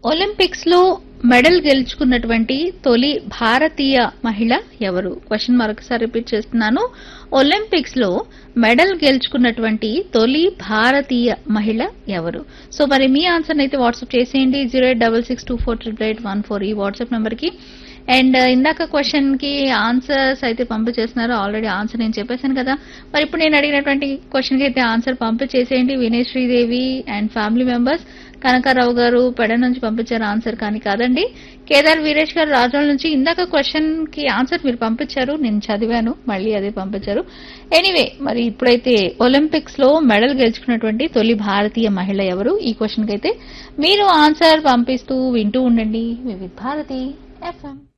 Olympics లో medal గెలుచుకున్నటువంటి తొలి భారతీయ మహిళ ఎవరు క్వశ్చన్ మరొకసారి రిపీట్ చేస్తున్నాను ఒలింపిక్స్ లో మెడల్ గెలుచుకున్నటువంటి తొలి భారతీయ మహిళ ఎవరు సో మరి మీ ఆన్సర్ అయితే వాట్సాప్ చేసేయండి zero eight double six two four triple eight one four ఈ వాట్సాప్ నెంబర్ కి అండ్ ఇందాక క్వశ్చన్ కి ఆన్సర్స్ అయితే పంపించేస్తున్నారు ఆల్రెడీ ఆన్సర్ నేను చెప్పేశాను కదా మరి ఇప్పుడు నేను అడిగినటువంటి క్వశ్చన్ కి అయితే ఆన్సర్ పంపించేసేయండి Vinay Sridevi and family members Kanakarao గారు పెడ నుంచి పంపించారు ఆన్సర్ కానీ కాదండి కేదార్ వీరేష్ గారు రాజోల నుంచి ఇందాక క్వశ్చన్ కి ఆన్సర్ మీరు పంపించారు నేను చదివాను మళ్ళీ అదే పంపించారు ఎనీవే మరి ఇప్పుడైతే ఒలింపిక్స్ లో మెడల్ గెలుచుకున్నటువంటి తొలి భారతీయ మహిళ ఎవరు ఈ క్వశ్చన్ కి అయితే మీరు ఆన్సర్ పంపిస్తూ వింటూ ఉండండి వివిధ భారతి ఎఫ్ఎం